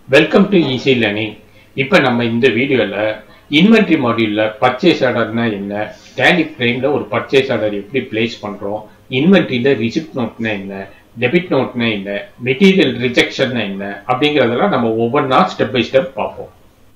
welcome to easy learning இப்போ நம்ம இந்த வீடியோவில் இன்வென்ட்ரி மாடியூலில் பர்ச்சேஸ் ஆர்டர்னா என்ன டேலி ஃப்ரேமில் ஒரு பர்ச்சேஸ் ஆர்டர் எப்படி பிளேஸ் பண்ணுறோம் இன்வென்ட்ரியில் ரிசிப்ட் நோட்னா என்ன டெபிட் நோட்னா என்ன மெட்டீரியல் ரிஜெக்ஷன்னா என்ன அப்படிங்கிறதெல்லாம் நம்ம ஒவ்வொன்றா ஸ்டெப் பை ஸ்டெப் பார்ப்போம்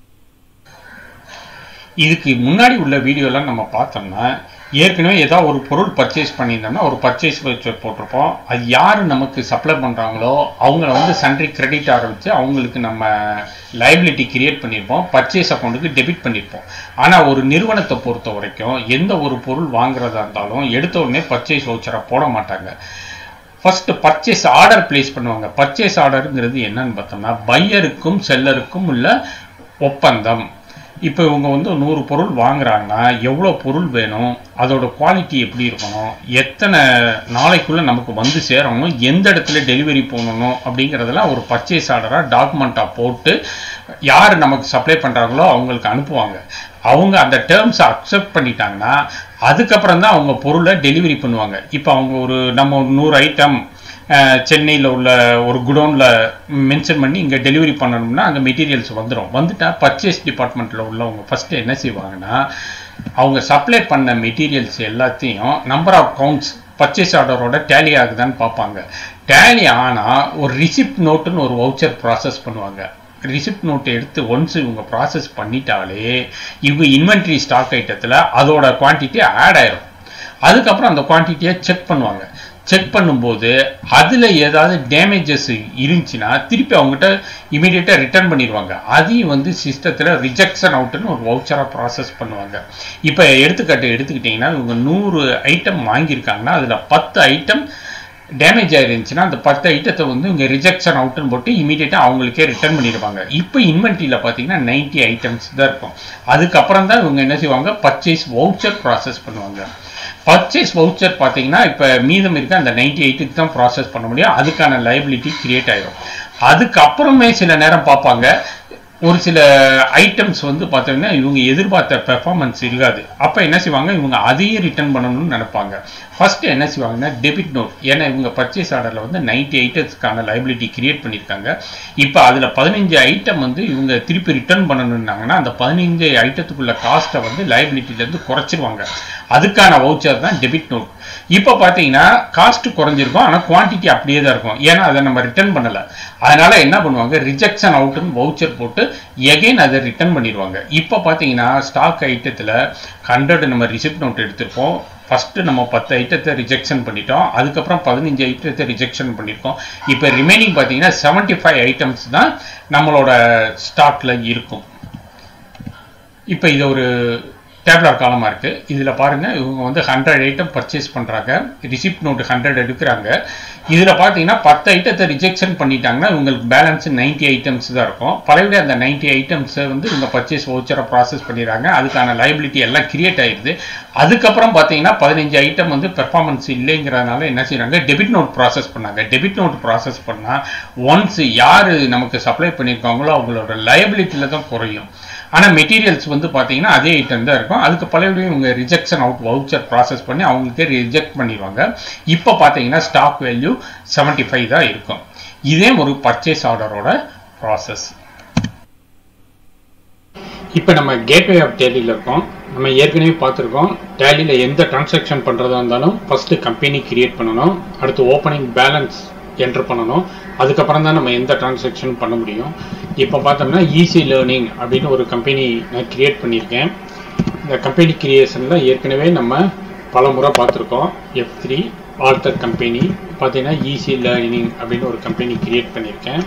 இதுக்கு முன்னாடி உள்ள வீடியோலாம் நம்ம பார்த்தோம்னா ஏற்கனவே ஏதாவது ஒரு பொருள் பர்ச்சேஸ் பண்ணியிருந்தோம்னா ஒரு பர்ச்சேஸ் வச்சர் போட்டிருப்போம் அது யார் நமக்கு சப்ளை பண்ணுறாங்களோ அவங்கள வந்து சன்ட்ரி கிரெடிட் ஆரம்பித்து அவங்களுக்கு நம்ம லைபிலிட்டி கிரியேட் பண்ணியிருப்போம் பர்ச்சேஸ் அக்கௌண்ட்டுக்கு டெபிட் பண்ணியிருப்போம் ஆனால் ஒரு நிறுவனத்தை பொறுத்த வரைக்கும் எந்த ஒரு பொருள் வாங்குறதா இருந்தாலும் எடுத்த உடனே பர்ச்சேஸ் வவுச்சரை போட மாட்டாங்க ஃபர்ஸ்ட் பர்ச்சேஸ் ஆர்டர் பிளேஸ் பண்ணுவாங்க பர்ச்சேஸ் ஆர்டருங்கிறது என்னன்னு பார்த்தோம்னா பையருக்கும் செல்லருக்கும் உள்ள ஒப்பந்தம் இப்போ இவங்க வந்து நூறு பொருள் வாங்குறாங்கன்னா எவ்வளோ பொருள் வேணும் அதோட குவாலிட்டி எப்படி இருக்கணும் எத்தனை நாளைக்குள்ளே நமக்கு வந்து சேரணும் எந்த இடத்துல டெலிவரி போகணும் அப்படிங்கிறதெல்லாம் ஒரு பர்ச்சேஸ் ஆர்டராக டாக்குமெண்ட்டாக போட்டு யார் நமக்கு சப்ளை பண்ணுறாங்களோ அவங்களுக்கு அனுப்புவாங்க அவங்க அந்த டேர்ம்ஸை அக்செப்ட் பண்ணிட்டாங்கன்னா அதுக்கப்புறம் தான் அவங்க பொருளை டெலிவரி பண்ணுவாங்க இப்போ அவங்க ஒரு நம்ம ஒரு நூறு ஐட்டம் சென்னையில் உள்ள ஒரு குடோனில் மென்ஷன் பண்ணி இங்கே டெலிவரி பண்ணணும்னா அங்கே மெட்டீரியல்ஸ் வந்துடும் வந்துட்டா பர்ச்சேஸ் டிபார்ட்மெண்ட்டில் உள்ளவங்க ஃபஸ்ட்டு என்ன செய்வாங்கன்னா அவங்க சப்ளை பண்ண மெட்டீரியல்ஸ் எல்லாத்தையும் நம்பர் ஆஃப் கவுண்ட்ஸ் பர்ச்சேஸ் ஆர்டரோட டேலி ஆகுதான்னு பார்ப்பாங்க டேலி ஆனால் ஒரு ரிசிப்ட் நோட்டுன்னு ஒரு வவுச்சர் ப்ராசஸ் பண்ணுவாங்க ரிசிப்ட் நோட் எடுத்து ஒன்ஸ் இவங்க ப்ராசஸ் பண்ணிட்டாலே இவங்க இன்வென்ட்ரி ஸ்டாக் ஐட்டத்தில் அதோட குவான்டிட்டி ஆட் ஆயிரும் அதுக்கப்புறம் அந்த குவான்டிட்டியை செக் பண்ணுவாங்க செக் பண்ணும்போது அதில் ஏதாவது டேமேஜஸ் இருந்துச்சுன்னா திருப்பி அவங்ககிட்ட இமீடியட்டாக ரிட்டர்ன் பண்ணிடுவாங்க அதையும் வந்து சிஸ்டத்தில் ரிஜெக்ஷன் அவுட்டுன்னு ஒரு வவுச்சராக ப்ராசஸ் பண்ணுவாங்க இப்போ எடுத்துக்காட்டு எடுத்துக்கிட்டிங்கன்னா இவங்க நூறு ஐட்டம் வாங்கியிருக்காங்கன்னா அதில் பத்து ஐட்டம் டேமேஜ் ஆயிருந்துச்சுன்னா அந்த பத்து ஐட்டத்தை வந்து இவங்க ரிஜெக்ஷன் அவுட்டுன்னு போட்டு இமீடியட்டாக அவங்களுக்கே ரிட்டர்ன் பண்ணிடுவாங்க இப்போ இன்வென்ட்ரியில் பார்த்தீங்கன்னா நைன்ட்டி ஐட்டம்ஸ் தான் இருக்கும் அதுக்கப்புறம் தான் இவங்க என்ன செய்வாங்க பர்ச்சேஸ் வவுச்சர் ப்ராசஸ் பண்ணுவாங்க பர்ச்சேஸ் வவுச்சர் பார்த்தீங்கன்னா இப்போ மீதம் இருக்க அந்த நைன்டி எயிட்டுக்கு தான் ப்ராசஸ் பண்ண முடியும் அதுக்கான லைபிலிட்டி கிரியேட் ஆயிரும் அதுக்கப்புறமே சில நேரம் பார்ப்பாங்க ஒரு சில ஐட்டம்ஸ் வந்து பார்த்தீங்கன்னா இவங்க எதிர்பார்த்த பெர்ஃபார்மன்ஸ் இருக்காது அப்போ என்ன செய்வாங்க இவங்க அதையே ரிட்டர்ன் பண்ணணும்னு நினைப்பாங்க ஃபர்ஸ்ட் என்ன செய்வாங்கன்னா டெபிட் நோட் ஏன்னா இவங்க பர்ச்சேஸ் ஆர்டரில் வந்து நைன்டி ஐட்டம்ஸ்க்கான லைபிலிட்டி கிரியேட் பண்ணியிருக்காங்க இப்போ அதில் பதினஞ்சு ஐட்டம் வந்து இவங்க திருப்பி ரிட்டர்ன் பண்ணணுன்னாங்கன்னா அந்த பதினஞ்சு ஐட்டத்துக்குள்ள காஸ்ட்டை வந்து லைபிலிட்டிலேருந்து குறைச்சிருவாங்க அதுக்கான வவுச்சர் தான் டெபிட் நோட் இப்போ பார்த்தீங்கன்னா காஸ்ட் குறைஞ்சிருக்கும் ஆனால் குவான்டிட்டி அப்படியே தான் இருக்கும் ஏன்னா அதை நம்ம ரிட்டர்ன் பண்ணலை அதனால என்ன பண்ணுவாங்க ரிஜெக்ஷன் அவுட்டுன்னு வவுச்சர் போட்டு எகைன் அதை ரிட்டர்ன் பண்ணிடுவாங்க இப்போ பார்த்தீங்கன்னா ஸ்டாக் ஐட்டத்தில் ஹண்ட்ரட் நம்ம ரிசிப்ட் நோட் எடுத்திருப்போம் ஃபஸ்ட்டு நம்ம பத்து ஐட்டத்தை ரிஜெக்ஷன் பண்ணிட்டோம் அதுக்கப்புறம் பதினஞ்சு ஐட்டத்தை ரிஜெக்ஷன் பண்ணியிருக்கோம் இப்போ ரிமைனிங் பார்த்தீங்கன்னா செவன்ட்டி ஃபைவ் ஐட்டம்ஸ் தான் நம்மளோட ஸ்டாக்கில் இருக்கும் இப்போ இது ஒரு டேப்லர் காலமாக இருக்குது இதில் பாருங்கள் இவங்க வந்து ஹண்ட்ரட் ஐட்டம் பர்ச்சேஸ் பண்ணுறாங்க ரிசிப்ட் நோட்டு ஹண்ட்ரட் எடுக்கிறாங்க இதில் பார்த்தீங்கன்னா பத்து ஐட்டத்தை ரிஜெக்ஷன் பண்ணிட்டாங்கன்னா இவங்களுக்கு பேலன்ஸ் நைன்ட்டி ஐட்டம்ஸ் தான் இருக்கும் பழைய அந்த நைன்ட்டி ஐட்டம்ஸை வந்து இவங்க பர்ச்சேஸ் வவுச்சரை ப்ராசஸ் பண்ணிடுறாங்க அதுக்கான லைபிலிட்டி எல்லாம் கிரியேட் ஆயிடுது அதுக்கப்புறம் பார்த்தீங்கன்னா பதினஞ்சு ஐட்டம் வந்து பெர்ஃபார்மன்ஸ் இல்லைங்கிறதுனால என்ன செய்கிறாங்க டெபிட் நோட் ப்ராசஸ் பண்ணாங்க டெபிட் நோட் ப்ராசஸ் பண்ணால் ஒன்ஸ் யார் நமக்கு சப்ளை பண்ணியிருக்காங்களோ அவங்களோட லைபிலிட்டியில் தான் குறையும் ஆனால் மெட்டீரியல்ஸ் வந்து பார்த்தீங்கன்னா அதே ஐட்டம் தான் இருக்கும் அதுக்கு பழையபடியும் இவங்க ரிஜெக்ஷன் அவுட் வவுச்சர் ப்ராசஸ் பண்ணி அவங்களுக்கே ரிஜெக்ட் பண்ணிடுவாங்க இப்போ பார்த்தீங்கன்னா ஸ்டாக் வேல்யூ செவன்ட்டி ஃபைவ் தான் இருக்கும் இதே ஒரு பர்ச்சேஸ் ஆர்டரோட ப்ராசஸ் இப்போ நம்ம கேட்வே ஆஃப் டேலியில் இருக்கோம் நம்ம ஏற்கனவே பார்த்துருக்கோம் டேலியில் எந்த டிரான்சாக்ஷன் பண்ணுறதா இருந்தாலும் ஃபஸ்ட்டு கம்பெனி கிரியேட் பண்ணணும் அடுத்து ஓப்பனிங் பேலன்ஸ் என்ட்ரு பண்ணணும் அதுக்கப்புறம் தான் நம்ம எந்த டிரான்சாக்ஷன் பண்ண முடியும் இப்போ பார்த்தோம்னா ஈஸி லேர்னிங் அப்படின்னு ஒரு கம்பெனி நான் கிரியேட் பண்ணியிருக்கேன் இந்த கம்பெனி கிரியேஷனில் ஏற்கனவே நம்ம பல முறை பார்த்துருக்கோம் எஃப் த்ரீ ஆல்டர் கம்பெனி பார்த்தீங்கன்னா ஈஸி லேர்னிங் அப்படின்னு ஒரு கம்பெனி கிரியேட் பண்ணியிருக்கேன்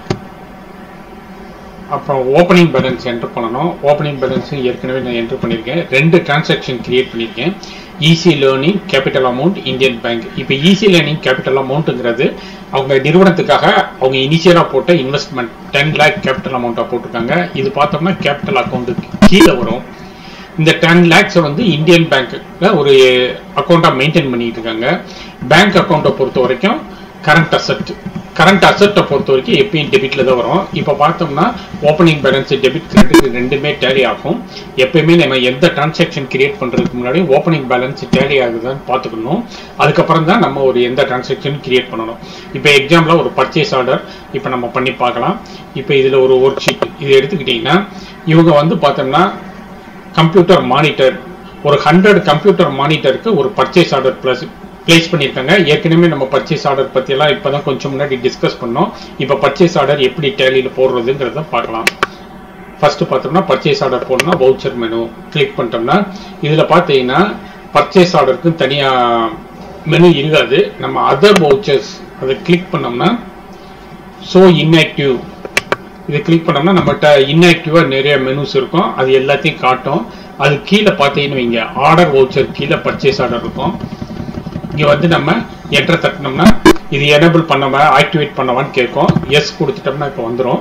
அப்புறம் ஓப்பனிங் பேலன்ஸ் என்ட்ரு பண்ணணும் ஓப்பனிங் பேலன்ஸும் ஏற்கனவே நான் என்ட்ரு பண்ணியிருக்கேன் ரெண்டு டிரான்சாக்ஷன் கிரியேட் பண்ணியிருக்கேன் easy learning capital amount Indian bank இப்போ ஈஸி லேர்னிங் கேபிட்டல் அமௌண்ட்டுங்கிறது அவங்க நிறுவனத்துக்காக அவங்க இனிஷியலாக போட்ட இன்வெஸ்ட்மெண்ட் டென் லேக் கேபிட்டல் அமௌண்ட்டாக போட்டிருக்காங்க இது பார்த்தோம்னா கேபிட்டல் அக்கௌண்ட்டுக்கு கீழே வரும் இந்த டென் லேக்ஸை வந்து இந்தியன் பேங்க்கில் ஒரு அக்கௌண்ட்டாக மெயின்டைன் பண்ணிட்டு இருக்காங்க பேங்க் அக்கௌண்ட்டை பொறுத்த வரைக்கும் கரண்ட் அசெட் கரண்ட் அசெட்டை பொறுத்த வரைக்கும் எப்பயும் டெபிட்ல தான் வரும் இப்போ பார்த்தோம்னா ஓப்பனிங் பேலன்ஸ் டெபிட் கிரெடிட் ரெண்டுமே டேலி ஆகும் எப்பயுமே நம்ம எந்த டிரான்சாக்ஷன் கிரியேட் பண்றதுக்கு முன்னாடி ஓப்பனிங் பேலன்ஸ் டேலி ஆகுதான்னு பார்த்துக்கணும் அதுக்கப்புறம் தான் நம்ம ஒரு எந்த டிரான்சாக்ஷன் கிரியேட் பண்ணணும் இப்போ எக்ஸாம்பிளாக ஒரு பர்ச்சேஸ் ஆர்டர் இப்போ நம்ம பண்ணி பார்க்கலாம் இப்போ இதில் ஒரு ஒர்க் ஷீட் இது எடுத்துக்கிட்டிங்கன்னா இவங்க வந்து பார்த்தோம்னா கம்ப்யூட்டர் மானிட்டர் ஒரு ஹண்ட்ரட் கம்ப்யூட்டர் மானிட்டருக்கு ஒரு பர்ச்சேஸ் ஆர்டர் ப்ளஸ் பிளேஸ் பண்ணியிருக்காங்க ஏற்கனவே நம்ம பர்ச்சேஸ் ஆர்டர் பற்றியெல்லாம் இப்போ தான் கொஞ்சம் முன்னாடி டிஸ்கஸ் பண்ணோம் இப்போ பர்ச்சேஸ் ஆர்டர் எப்படி டேலியில் போடுறதுங்கிறத பார்க்கலாம் ஃபர்ஸ்ட் பார்த்தோம்னா பர்ச்சேஸ் ஆர்டர் போடணும்னா வவுச்சர் மெனு கிளிக் பண்ணிட்டோம்னா இதில் பார்த்தீங்கன்னா பர்ச்சேஸ் ஆர்டருக்கு தனியாக மெனு இருக்காது நம்ம அதர் வவுச்சர்ஸ் அதை கிளிக் பண்ணோம்னா ஸோ இன்ஆக்டிவ் இதை கிளிக் பண்ணோம்னா நம்மகிட்ட இன்ஆக்டிவாக நிறைய மெனுஸ் இருக்கும் அது எல்லாத்தையும் காட்டும் அது கீழே பார்த்தீங்கன்னு வைங்க ஆர்டர் வவுச்சர் கீழே பர்ச்சேஸ் ஆர்டர் இருக்கும் இங்கே வந்து நம்ம என்டர் தட்டினோம்னா இது எனேபிள் பண்ணவா ஆக்டிவேட் பண்ணவான்னு கேட்கும் எஸ் கொடுத்துட்டோம்னா இப்போ வந்துடும்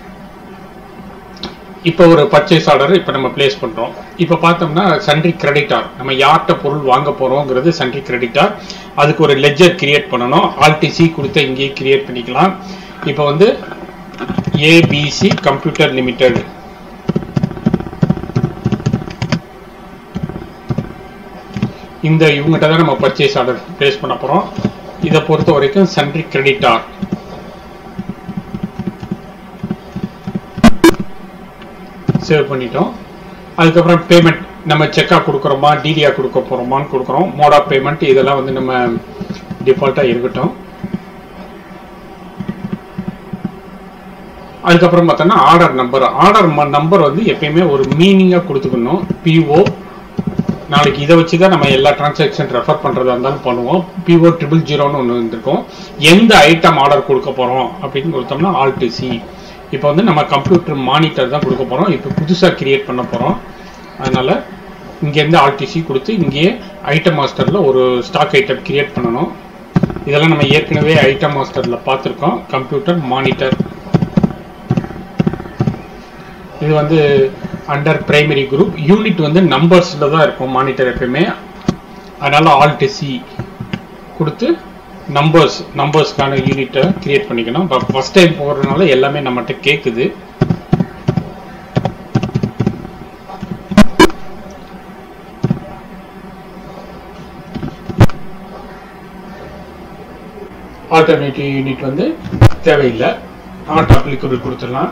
இப்போ ஒரு பர்ச்சேஸ் ஆர்டர் இப்போ நம்ம பிளேஸ் பண்ணுறோம் இப்போ பார்த்தோம்னா சன்ட்ரி கிரெடிட்டார் நம்ம யார்கிட்ட பொருள் வாங்க போகிறோங்கிறது சன்ட்ரி கிரெடிட்டார் அதுக்கு ஒரு லெஜர் கிரியேட் பண்ணணும் ஆல்டிசி கொடுத்து இங்கேயே கிரியேட் பண்ணிக்கலாம் இப்போ வந்து ஏபிசி கம்ப்யூட்டர் லிமிடெட் இந்த இவங்ககிட்ட தான் நம்ம பர்ச்சேஸ் ஆர்டர் பிளேஸ் பண்ண போகிறோம் இதை பொறுத்த வரைக்கும் சன்ட்ரி கிரெடிட்டார் சேவ் பண்ணிட்டோம் அதுக்கப்புறம் பேமெண்ட் நம்ம செக்கா கொடுக்குறோமா டிடியா கொடுக்க போகிறோமான்னு கொடுக்குறோம் மோட் ஆஃப் பேமெண்ட் இதெல்லாம் வந்து நம்ம டிஃபால்ட்டாக இருக்கட்டும் அதுக்கப்புறம் பார்த்தோன்னா ஆர்டர் நம்பர் ஆர்டர் நம்பர் வந்து எப்பயுமே ஒரு மீனிங்காக கொடுத்துக்கணும் பிஓ நாளைக்கு இதை வச்சு தான் நம்ம எல்லா டிரான்சாக்ஷன் ரெஃபர் பண்ணுறதா இருந்தாலும் பண்ணுவோம் பிஓ ட்ரிபிள் ஜீரோன்னு ஒன்று இருந்திருக்கும் எந்த ஐட்டம் ஆர்டர் கொடுக்க போகிறோம் அப்படின்னு கொடுத்தோம்னா ஆல்ட் சி இப்போ வந்து நம்ம கம்ப்யூட்டர் மானிட்டர் தான் கொடுக்க போகிறோம் இப்போ புதுசாக கிரியேட் பண்ண போகிறோம் அதனால் இங்கேருந்து ஆர்டிசி கொடுத்து இங்கேயே ஐட்டம் மாஸ்டரில் ஒரு ஸ்டாக் ஐட்டம் கிரியேட் பண்ணணும் இதெல்லாம் நம்ம ஏற்கனவே ஐட்டம் மாஸ்டரில் பார்த்துருக்கோம் கம்ப்யூட்டர் மானிட்டர் இது வந்து அண்டர் பிரைமரி குரூப் யூனிட் வந்து நம்பர்ஸில் தான் இருக்கும் மானிட்டர் எப்பயுமே அதனால் ஆல்ட் சி கொடுத்து நம்பர்ஸ் நம்பர்ஸ்க்கான யூனிட்டை கிரியேட் பண்ணிக்கணும் இப்போ ஃபஸ்ட் டைம் போடுறதுனால எல்லாமே நம்மகிட்ட கேட்குது ஆல்டர்னேட்டிவ் யூனிட் வந்து தேவையில்லை நாட் அப்ளிகபிள் கொடுத்துடலாம்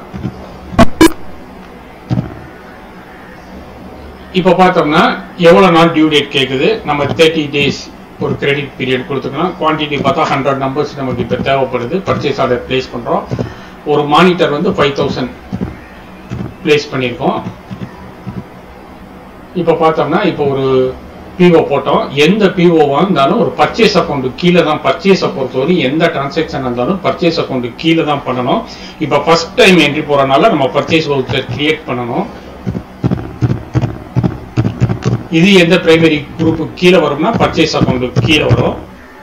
இப்போ பார்த்தோம்னா எவ்வளோ நாள் டியூ டேட் கேட்குது நம்ம தேர்ட்டி டேஸ் ஒரு கிரெடிட் பீரியட் கொடுத்துக்கலாம் குவான்டிட்டி பார்த்தா ஹண்ட்ரட் நம்பர்ஸ் நமக்கு இப்போ தேவைப்படுது பர்ச்சேஸ் ஆர்டர் பிளேஸ் பண்ணுறோம் ஒரு மானிட்டர் வந்து ஃபைவ் தௌசண்ட் பிளேஸ் பண்ணியிருக்கோம் இப்போ பார்த்தோம்னா இப்போ ஒரு பிஓ போட்டோம் எந்த பிஓவாக இருந்தாலும் ஒரு பர்ச்சேஸ் அக்கௌண்ட் கீழே தான் பர்ச்சேஸை பொறுத்தவரை எந்த டிரான்சாக்ஷன் இருந்தாலும் பர்ச்சேஸ் அக்கௌண்ட் கீழே தான் பண்ணணும் இப்போ ஃபர்ஸ்ட் டைம் என்ட்ரி போகிறனால நம்ம பர்ச்சேஸ் வவுச்சர் கிரியேட் பண்ணணும் இது எந்த பிரைமரி குரூப் கீழே வரும்னா பர்ச்சேஸ் அக்கௌண்ட் கீழே வரும்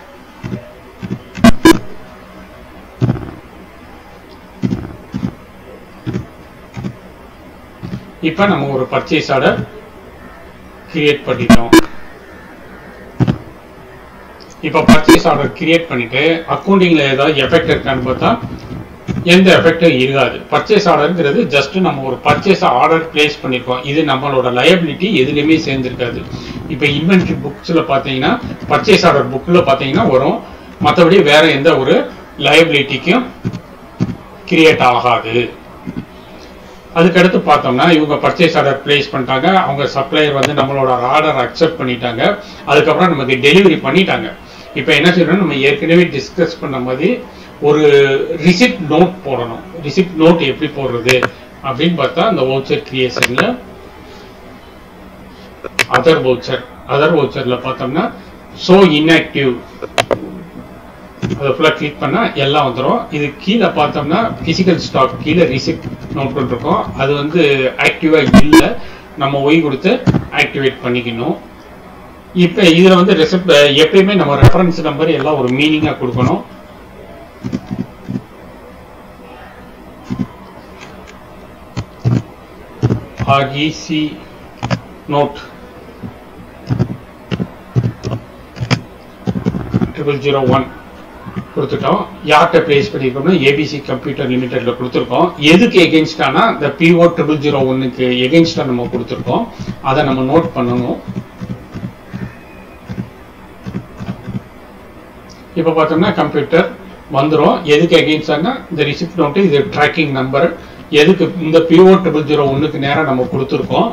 இப்ப நம்ம ஒரு பர்ச்சேஸ் ஆர்டர் கிரியேட் பண்ணிட்டோம் இப்ப பர்ச்சேஸ் ஆர்டர் கிரியேட் பண்ணிட்டு அக்கௌண்டிங்ல ஏதாவது எஃபெக்ட் இருக்கான்னு பார்த்தா எந்த எஃபெக்டும் இருக்காது பர்ச்சேஸ் ஆர்டர்ங்கிறது ஜஸ்ட் நம்ம ஒரு பர்ச்சேஸ் ஆர்டர் பிளேஸ் பண்ணிருக்கோம் இது நம்மளோட லயபிலிட்டி எதுலையுமே சேர்ந்துருக்காது இப்போ இன்வென்ட்ரி புக்ஸில் பார்த்தீங்கன்னா பர்ச்சேஸ் ஆர்டர் புக்கில் பார்த்தீங்கன்னா வரும் மற்றபடி வேற எந்த ஒரு லயபிலிட்டிக்கும் கிரியேட் ஆகாது அதுக்கடுத்து பார்த்தோம்னா இவங்க பர்ச்சேஸ் ஆர்டர் பிளேஸ் பண்ணிட்டாங்க அவங்க சப்ளையர் வந்து நம்மளோட ஆர்டர் அக்செப்ட் பண்ணிட்டாங்க அதுக்கப்புறம் நமக்கு டெலிவரி பண்ணிட்டாங்க இப்போ என்ன செய்யணும் நம்ம ஏற்கனவே டிஸ்கஸ் பண்ண மாதிரி ஒரு ரிசிப்ட் நோட் போடணும் ரிசிப்ட் நோட் எப்படி போடுறது அப்படின்னு பார்த்தா அந்த வவுச்சர் கிரியேஷன்ல அதர் வவுச்சர் அதர் வவுச்சர்ல பார்த்தோம்னா ஸோ இன்ஆக்டிவ் அதை ஃபுல்லாக கிளிக் பண்ணால் எல்லாம் வந்துடும் இது கீழே பார்த்தோம்னா ஃபிசிக்கல் ஸ்டாக் கீழே ரிசிப்ட் நோட் இருக்கும் அது வந்து ஆக்டிவாக இல்லை நம்ம ஒய் கொடுத்து ஆக்டிவேட் பண்ணிக்கணும் இப்போ இதில் வந்து ரெசிப்ட் எப்பயுமே நம்ம ரெஃபரன்ஸ் நம்பர் எல்லாம் ஒரு மீனிங்காக கொடுக்கணும் REC note triple zero one கொடுத்துட்டோம் யார்கிட்ட பிளேஸ் பண்ணியிருக்கோம்னா ஏபிசி கம்ப்யூட்டர் லிமிடெட்ல கொடுத்துருக்கோம் எதுக்கு எகென்ஸ்டானா இந்த பிஓ ட்ரிபிள் ஜீரோ ஒன்னுக்கு எகென்ஸ்டா நம்ம கொடுத்துருக்கோம் அதை நம்ம நோட் பண்ணணும் இப்போ பார்த்தோம்னா கம்ப்யூட்டர் வந்துடும் எதுக்கு எகெயின்ஸ்டானா இந்த ரிசிப்ட் நோட்டு இது ட்ராக்கிங் நம்பர் எதுக்கு இந்த பிஓ ட்ரிபிள் ஜீரோ ஒன்னுக்கு நேரம் நம்ம கொடுத்துருக்கோம்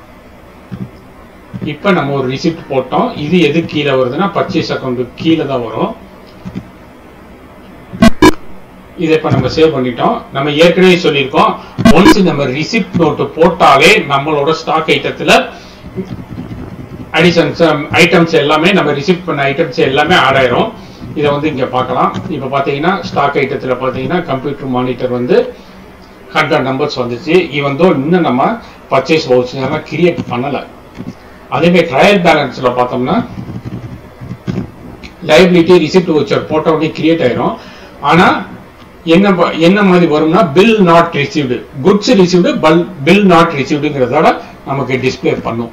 இப்போ நம்ம ஒரு ரிசிப்ட் போட்டோம் இது எது கீழே வருதுன்னா பர்ச்சேஸ் அக்கௌண்ட் கீழே தான் வரும் இதை இப்போ நம்ம சேவ் பண்ணிட்டோம் நம்ம ஏற்கனவே சொல்லியிருக்கோம் ஒன்ஸ் நம்ம ரிசிப்ட் நோட்டு போட்டாலே நம்மளோட ஸ்டாக் ஐட்டத்தில் அடிஷன்ஸ் ஐட்டம்ஸ் எல்லாமே நம்ம ரிசிப்ட் பண்ண ஐட்டம்ஸ் எல்லாமே ஆட் ஆயிரும் இதை வந்து இங்கே பார்க்கலாம் இப்போ பார்த்தீங்கன்னா ஸ்டாக் ஐட்டத்தில் பார்த்தீங்கன்னா கம்ப்யூட்டர் மானிட்டர் வந்து ஹண்ட்ரட் நம்பர்ஸ் வந்துச்சு இவன் தோ இன்னும் நம்ம பர்ச்சேஸ் வவுச்சர்லாம் கிரியேட் பண்ணலை அதேமாதிரி ட்ரையல் பேலன்ஸில் பார்த்தோம்னா லைபிலிட்டி ரிசிப்ட் வவுச்சர் போட்ட உடனே கிரியேட் ஆயிரும் ஆனால் என்ன ப- என்ன மாதிரி வரும்னா bill not received goods received பல் பில் நாட் ரிசீவ்டுங்கிறதோட நமக்கு டிஸ்ப்ளே பண்ணும்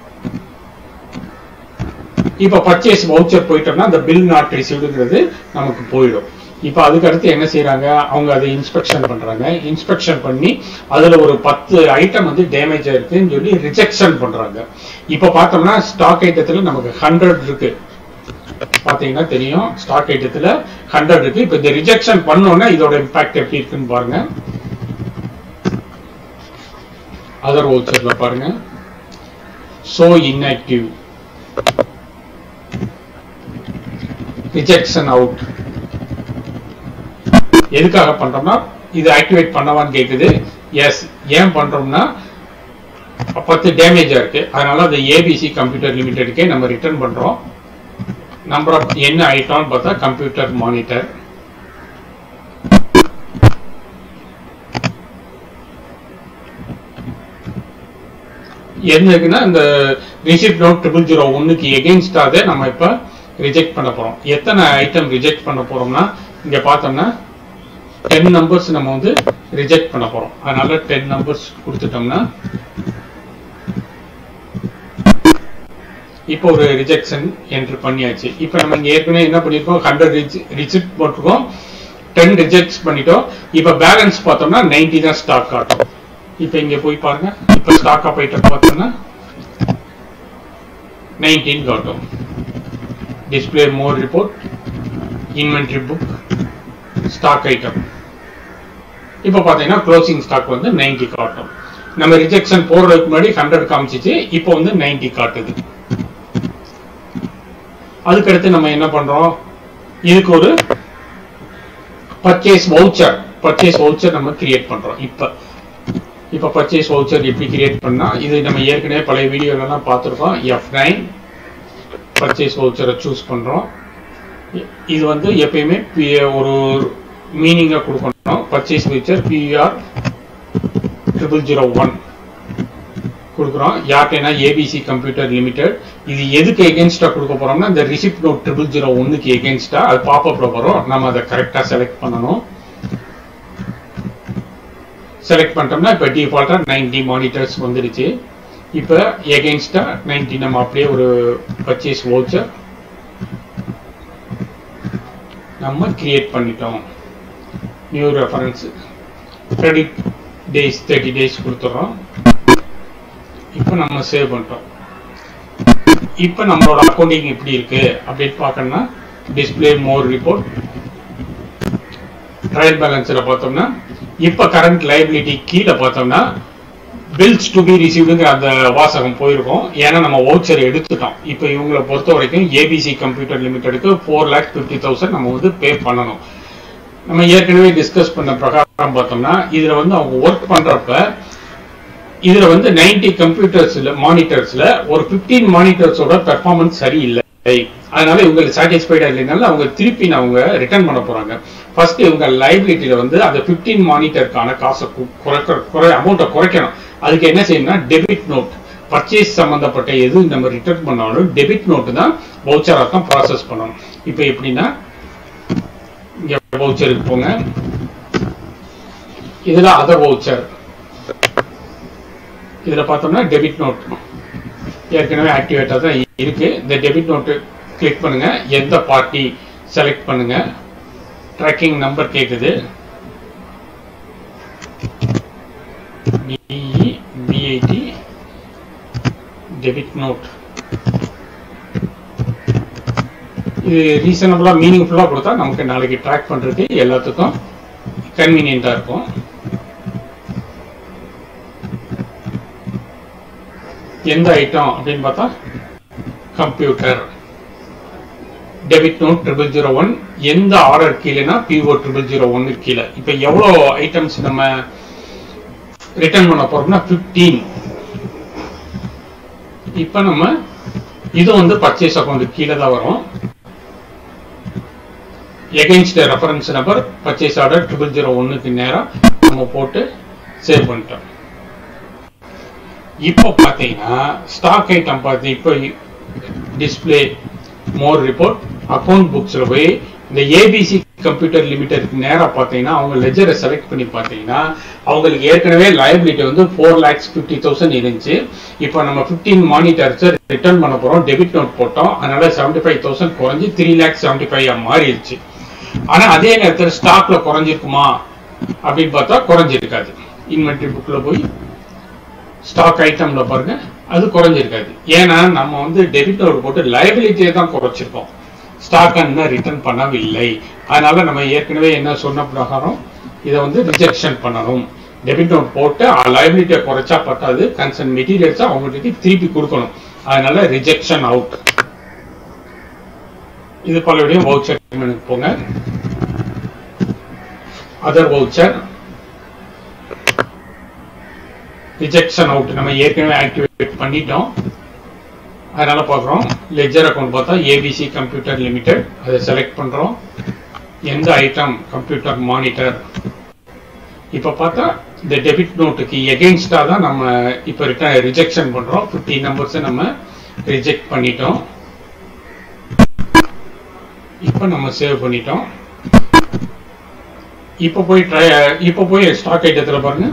இப்போ பர்ச்சேஸ் வவுச்சர் போயிட்டோம்னா அந்த பில் நாட் ரிசீவ்டுங்கிறது நமக்கு போயிடும் இப்போ அதுக்கு அடுத்து என்ன செய்றாங்க அவங்க அதை இன்ஸ்பெக்ஷன் பண்றாங்க இன்ஸ்பெக்ஷன் பண்ணி அதுல ஒரு பத்து ஐட்டம் வந்து டேமேஜ் ஆயிருக்குன்னு சொல்லி ரிஜெக்ஷன் பண்றாங்க இப்போ பார்த்தோம்னா ஸ்டாக் ஐட்டத்துல நமக்கு ஹண்ட்ரட் இருக்கு பாத்தீங்கன்னா தெரியும் ஸ்டாக் ஐட்டத்துல ஹண்ட்ரட் இருக்கு இப்போ இந்த ரிஜெக்ஷன் பண்ணோன்னா இதோட இம்பாக்ட் எப்படி இருக்குன்னு பாருங்க அதர் வவுச்சர்ல பாருங்க சோ inactive ரிஜெக்ஷன் அவுட் எதுக்காக பண்றோம்னா இது ஆக்டிவேட் பண்ணவான்னு கேக்குது எஸ் ஏன் பண்றோம்னா பத்து டேமேஜா இருக்கு அதனால அந்த ஏபிசி கம்ப்யூட்டர் லிமிடெடுக்கே நம்ம ரிட்டர்ன் பண்றோம் நம்பர் ஆஃப் என்ன ஐட்டம்னு பார்த்தா கம்ப்யூட்டர் மானிட்டர் என்ன இருக்குன்னா இந்த ரிசிப்ட் நோட் ட்ரிபிள் ஜீரோ ஒன்னுக்கு எகெயின்ஸ்டாக நம்ம இப்போ ரிஜெக்ட் பண்ண போறோம் எத்தனை ஐட்டம் ரிஜெக்ட் பண்ண போறோம்னா இங்க பார்த்தோம்னா டென் நம்பர்ஸ் நம்ம வந்து ரிஜெக்ட் பண்ண போறோம் அதனால டென் நம்பர்ஸ் கொடுத்துட்டோம்னா இப்போ ஒரு ரிஜெக்ஷன் என்ட்ரு பண்ணியாச்சு இப்போ நம்ம இங்க ஏற்கனவே என்ன பண்ணிருக்கோம் ஹண்ட்ரட் ரிஜெக்ட் போட்டிருக்கோம் டென் ரிஜெக்ட்ஸ் பண்ணிட்டோம் இப்போ பேலன்ஸ் பார்த்தோம்னா 90 தான் ஸ்டாக் காட்டும் இப்போ இங்க போய் பாருங்க இப்போ ஸ்டாக் ஆஃப் ஐட்டம் பார்த்தோம்னா 19 காட்டும் display more report inventory book stock item இப்போ பார்த்தீங்கன்னா க்ளோசிங் ஸ்டாக் வந்து 90 காட்டும் நம்ம ரிஜெக்ஷன் போடுறதுக்கு முன்னாடி ஹண்ட்ரட் காமிச்சிச்சு இப்போ வந்து 90 காட்டுது அதுக்கடுத்து நம்ம என்ன பண்றோம் இதுக்கு ஒரு பர்ச்சேஸ் வவுச்சர் பர்ச்சேஸ் வவுச்சர் நம்ம கிரியேட் பண்றோம் இப்போ இப்போ பர்ச்சேஸ் வவுச்சர் எப்படி கிரியேட் பண்ணா இது நம்ம ஏற்கனவே பழைய வீடியோலலாம் பார்த்துருக்கோம் எஃப் நைன் பர்ச்சேஸ் வவுச்சரை சூஸ் பண்றோம் இ- இது வந்து எப்பயுமே பி- ஒரு மீனிங்காக கொடுக்கணும் purchase voucher PR triple zero one கொடுக்குறோம் யார்கிட்டனா ஏபிசி கம்ப்யூட்டர் லிமிடெட் இது எதுக்கு எகென்ஸ்டா கொடுக்க போறோம்னா இந்த ரிசிப்ட் நோட் ட்ரிபிள் ஜீரோ ஒன்னுக்கு எகென்ஸ்டா அது பாப்அப்ல வரும் நம்ம அதை கரெக்டா செலக்ட் பண்ணணும் செலக்ட் பண்ணிட்டோம்னா இப்போ டிஃபால்ட்டா 90 மானிட்டர்ஸ் வந்துடுச்சு இப்போ எகென்ஸ்டா 90 நம்ம அப்படியே ஒரு பர்ச்சேஸ் வவுச்சர் நம்ம கிரியேட் பண்ணிட்டோம் new reference credit days thirty days கொடுத்துட்றோம் இப்போ நம்ம சேவ் பண்ணிட்டோம் இப்போ நம்மளோட அக்கௌண்டிங் எப்படி இருக்கு அப்படின்னு பார்க்கணும்னா டிஸ்ப்ளே மோர் ரிப்போர்ட் ட்ரையல் பேலன்ஸில் பார்த்தோம்னா இப்போ கரண்ட் லைபிலிட்டி கீழே பார்த்தோம்னா பில்ஸ் டு பி ரிசீவ்டுங்கிற அந்த வாசகம் போயிருக்கும் ஏன்னா நம்ம வவுச்சர் எடுத்துட்டோம் இப்போ இவங்களை பொறுத்த வரைக்கும் ஏபிசி கம்ப்யூட்டர் லிமிடெடுக்கு ஃபோர் லேக் ஃபிஃப்டி தௌசண்ட் நம்ம வந்து பே பண்ணணும் நம்ம ஏற்கனவே டிஸ்கஸ் பண்ண பிரகாரம் பார்த்தோம்னா இதுல வந்து அவங்க ஒர்க் பண்றப்ப இதுல வந்து 90 கம்ப்யூட்டர்ஸ்ல மானிட்டர்ஸ்ல ஒரு 15 மானிட்டர்ஸோட பெர்ஃபார்மன்ஸ் சரியில்லை அதனால இவங்களுக்கு சாட்டிஸ்ஃபைடா இல்லைனால அவங்க திருப்பி அவங்க ரிட்டர்ன் பண்ண போறாங்க ஃபர்ஸ்ட் இவங்க லைபிலிட்டியில வந்து அந்த 15 மானிட்டருக்கான காசை கு- குறைக்க குறை அமௌண்ட்டை குறைக்கணும் அதுக்கு என்ன செய்யணும்னா டெபிட் நோட் பர்ச்சேஸ் சம்பந்தப்பட்ட எது நம்ம ரிட்டர்ன் பண்ணாலும் டெபிட் நோட் தான் வவுச்சரா தான் ப்ராசஸ் பண்ணணும் இப்போ எப்படின்னா இங்க வவுச்சருக்கு போங்க இதுல அதர் வவுச்சர் இதுல பார்த்தோம்னா டெபிட் நோட் ஏற்கனவே ஆக்டிவேட்டா தான் இருக்கு இந்த டெபிட் நோட்டு கிளிக் பண்ணுங்க எந்த பார்ட்டி செலக்ட் பண்ணுங்க ட்ராக்கிங் நம்பர் கேட்குது பிஇ பிஐடி டெபிட் நோட் இது ரீசனபிளாக மீனிங்ஃபுல்லாக கொடுத்தா நமக்கு நாளைக்கு ட்ராக் பண்ணுறதுக்கு எல்லாத்துக்கும் கன்வீனியண்ட்டாக இருக்கும் எந்த ஐட்டம் அப்படின்னு பார்த்தா computer debit note triple zero one எந்த ஆர்டர் கீழேனா பிஓ ட்ரிபிள் ஜீரோ ஒன்னு கீழே இப்போ எவ்வளோ ஐட்டம்ஸ் நம்ம ரிட்டர்ன் பண்ண போறோம்னா ஃபிஃப்டீன் இப்போ நம்ம இது வந்து பர்ச்சேஸ் அக்கௌண்ட் கீழே தான் வரும் against reference number purchase order triple zero ஒன்னுக்கு நேரம் நம்ம போட்டு சேவ் பண்ணிட்டோம் இப்போ பார்த்தீங்கன்னா ஸ்டாக் ஐட்டம் பார்த்து இப்போ டிஸ்பிளே மோர் ரிப்போர்ட் அக்கௌண்ட் புக்ஸில் போய் இந்த ஏபிசி கம்ப்யூட்டர் லிமிடெட்க்கு நேராக பார்த்தீங்கன்னா அவங்க லெஜரை செலக்ட் பண்ணி பார்த்தீங்கன்னா அவங்களுக்கு ஏற்கனவே லயபிலிட்டி வந்து ஃபோர் லேக்ஸ் ஃபிஃப்டி தௌசண்ட் இருந்துச்சு இப்போ நம்ம ஃபிஃப்டீன் மானிட்டர்ஸை ரிட்டர்ன் பண்ண போகிறோம் டெபிட் நோட் போட்டோம் அதனால செவன்டி ஃபைவ் தௌசண்ட் குறைஞ்சி த்ரீ லேக்ஸ் செவன்டி ஃபைவ் மாறிடுச்சு ஆனால் அதே நேரத்தில் ஸ்டாக்ல குறைஞ்சிருக்குமா அப்படின்னு பார்த்தா குறைஞ்சிருக்காது இன்வென்ட்ரி புக்கில் போய் ஸ்டாக் ஐட்டம்ல பாருங்க அது குறைஞ்சிருக்காது ஏன்னா நம்ம வந்து டெபிட் நோட் போட்டு லைபிலிட்டியை தான் குறைச்சிருக்கோம் ஸ்டாக் இன்னும் ரிட்டர்ன் பண்ணவில்லை அதனால நம்ம ஏற்கனவே என்ன சொன்ன பிரகாரம் இதை வந்து ரிஜெக்ஷன் பண்ணணும் டெபிட் நோட் போட்டு லைபிலிட்டியை குறைச்சா பத்தாது கன்சர்ன் மெட்டீரியல்ஸை அவங்களுக்கு திருப்பி கொடுக்கணும் அதனால ரிஜெக்ஷன் அவுட் இது பலபடியும் வவுச்சர் மெனுக்கு போங்க அதர் வவுச்சர் ரிஜெக்ஷன் அவுட் நம்ம ஏற்கனவே ஆக்டிவேட் பண்ணிட்டோம் அதனால பார்க்குறோம் லெஜர் அக்கௌண்ட் பார்த்தா ஏபிசி கம்ப்யூட்டர் லிமிடெட் அதை செலக்ட் பண்ணுறோம் எந்த ஐட்டம் கம்ப்யூட்டர் மானிட்டர் இப்போ பார்த்தா இந்த டெபிட் நோட்டுக்கு எகெயின்ஸ்டாக தான் நம்ம இப்போ ரிட்டர்ன் ரிஜெக்ஷன் பண்ணுறோம் ஃபிஃப்டி நம்பர்ஸை நம்ம ரிஜெக்ட் பண்ணிட்டோம் இப்போ நம்ம சேவ் பண்ணிட்டோம் இப்போ போய் ட்ரை இப்போ போய் ஸ்டாக் ஐட்டத்தில் பாருங்க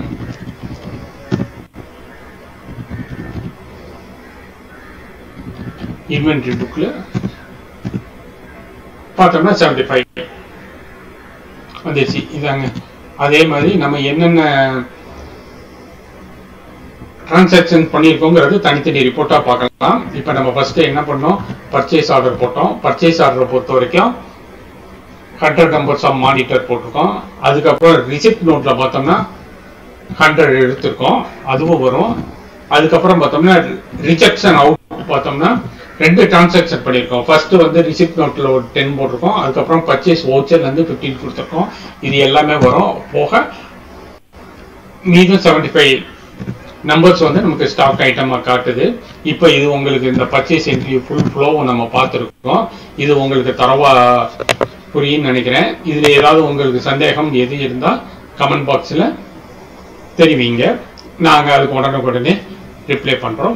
இன்வென்ட்ரி புக்கில் பார்த்தோம்னா செவன்டி ஃபைவ் வந்துச்சு இதாங்க அதே மாதிரி நம்ம என்னென்ன டிரான்சாக்ஷன் பண்ணியிருக்கோங்கிறது தனித்தனி ரிப்போர்ட்டாக பார்க்கலாம் இப்போ நம்ம ஃபர்ஸ்ட் என்ன பண்ணோம் பர்ச்சேஸ் ஆர்டர் போட்டோம் பர்ச்சேஸ் ஆர்டரை பொறுத்த வரைக்கும் ஹண்ட்ரட் நம்பர்ஸ் ஆஃப் மானிட்டர் போட்டிருக்கோம் அதுக்கப்புறம் ரிசிப்ட் நோட்டில் பார்த்தோம்னா ஹண்ட்ரட் எடுத்திருக்கோம் அதுவும் வரும் அதுக்கப்புறம் பார்த்தோம்னா ரிஜெக்ஷன் அவுட் பார்த்தோம்னா ரெண்டு டிரான்சாக்ஷன் பண்ணியிருக்கோம் ஃபர்ஸ்ட் வந்து ரிசிப்ட் நோட்டில் ஒரு டென் போட்டிருக்கோம் அதுக்கப்புறம் பர்ச்சேஸ் வவுச்சர்லேருந்து ஃபிஃப்டீன் கொடுத்துருக்கோம் இது எல்லாமே வரும் போக மீதும் செவன்டி ஃபைவ் நம்பர்ஸ் வந்து நமக்கு ஸ்டாக் ஐட்டமாக காட்டுது இப்போ இது உங்களுக்கு இந்த பர்ச்சேஸ் என்ட்ரி ஃபுல் ஃப்ளோவும் நம்ம பார்த்துருக்கோம் இது உங்களுக்கு தரவா புரியும்னு நினைக்கிறேன் இதில் ஏதாவது உங்களுக்கு சந்தேகம் எது இருந்தால் கமெண்ட் பாக்ஸில் தெரிவிங்க நாங்கள் அதுக்கு உடனுக்குடனே ரிப்ளை பண்ணுறோம்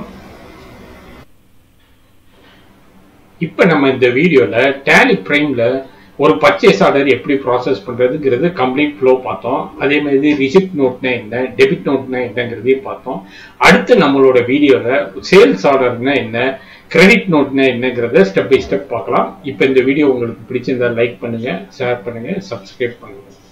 இப்போ நம்ம இந்த வீடியோவில் டேலி ப்ரைமில் ஒரு பர்ச்சேஸ் ஆர்டர் எப்படி ப்ராசஸ் பண்ணுறதுங்கிறது கம்ப்ளீட் ஃப்ளோ பார்த்தோம் அதே மாதிரி ரிசிப்ட் நோட்னா என்ன டெபிட் நோட்னா என்னங்கிறதையும் பார்த்தோம் அடுத்து நம்மளோட வீடியோவில் சேல்ஸ் ஆர்டர்னா என்ன கிரெடிட் நோட்னா என்னங்கிறத ஸ்டெப் பை ஸ்டெப் பார்க்கலாம் இப்போ இந்த வீடியோ உங்களுக்கு பிடிச்சிருந்தா லைக் பண்ணுங்க ஷேர் பண்ணுங்க சப்ஸ்கிரைப் பண்ணுங்க